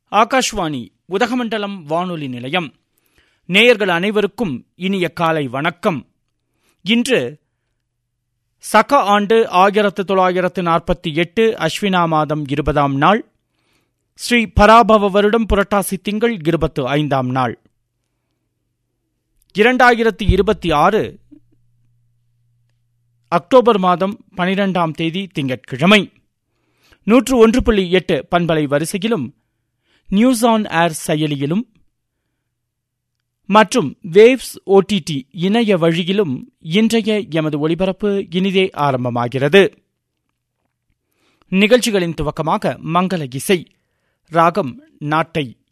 ஆகாஷ்வாணி உதகமண்டலம் வானொலி நிலையம் நேயர்கள் அனைவருக்கும் இனிய காலை வணக்கம் இன்று சக ஆண்டு ஆயிரத்து தொள்ளாயிரத்து நாற்பத்தி எட்டு அஸ்வினா மாதம் இருபதாம் நாள் ஸ்ரீ பராபவ வருடம் புரட்டாசி திங்கள் இருபத்து ஐந்தாம் நாள் இரண்டாயிரத்தி இருபத்தி ஆறு அக்டோபர் மாதம் பனிரெண்டாம் தேதி திங்கட்கிழமை நூற்று ஒன்று புள்ளி எட்டு பண்பலை வரிசையிலும் நியூஸ் ஆன் ஏர் செயலியிலும் மற்றும் வேவ்ஸ் ஓடிடி இணைய வழியிலும் இன்றைய எமது ஒலிபரப்பு இனிதே ஆரம்பமாகிறது நிகழ்ச்சிகளின் துவக்கமாக மங்கள இசை ராகம் நாட்டை